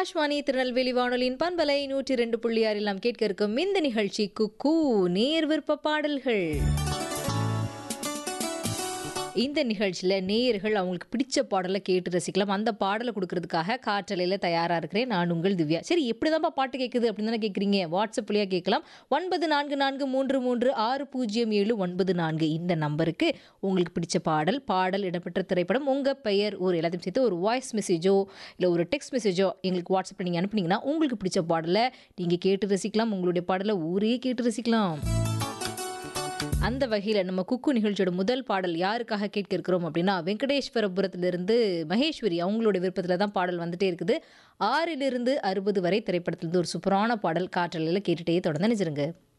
ஆகாஷ்வாணி திருநெல்வேலி வானொலியின் பண்பலை நூற்றி ரெண்டு புள்ளி ஆறில் நாம் கேட்க இருக்கும் இந்த நிகழ்ச்சி குக்கூ நேர் விருப்ப பாடல்கள் இந்த நிகழ்ச்சியில் நேயர்கள் அவங்களுக்கு பிடிச்ச பாடலை கேட்டு ரசிக்கலாம் அந்த பாடலை கொடுக்கறதுக்காக காற்றலையில் தயாராக இருக்கிறேன் நான் உங்கள் திவ்யா சரி எப்படி தான்ப்பா பாட்டு கேட்குது அப்படின்னு தானே கேட்குறீங்க வாட்ஸ்அப் வழியாக கேட்கலாம் ஒன்பது நான்கு நான்கு மூன்று மூன்று ஆறு பூஜ்ஜியம் ஏழு ஒன்பது நான்கு இந்த நம்பருக்கு உங்களுக்கு பிடிச்ச பாடல் பாடல் இடம்பெற்ற திரைப்படம் உங்கள் பெயர் ஒரு எல்லாத்தையும் சேர்த்து ஒரு வாய்ஸ் மெசேஜோ இல்லை ஒரு டெக்ஸ்ட் மெசேஜோ எங்களுக்கு வாட்ஸ்அப்பில் நீங்கள் அனுப்புனீங்கன்னா உங்களுக்கு பிடிச்ச பாடலை நீங்கள் கேட்டு ரசிக்கலாம் உங்களுடைய பாடலை ஊரே கேட்டு ரசிக்கலாம் அந்த வகையில் நம்ம குக்கு நிகழ்ச்சியோட முதல் பாடல் யாருக்காக கேட்க இருக்கிறோம் அப்படின்னா வெங்கடேஸ்வரபுரத்திலிருந்து மகேஸ்வரி அவங்களோட விருப்பத்தில் தான் பாடல் வந்துட்டே இருக்குது ஆறிலிருந்து அறுபது வரை திரைப்படத்திலிருந்து ஒரு சூப்பரான பாடல் காற்றலையில் கேட்டுட்டே தொடர்ந்து நினைச்சிருங்க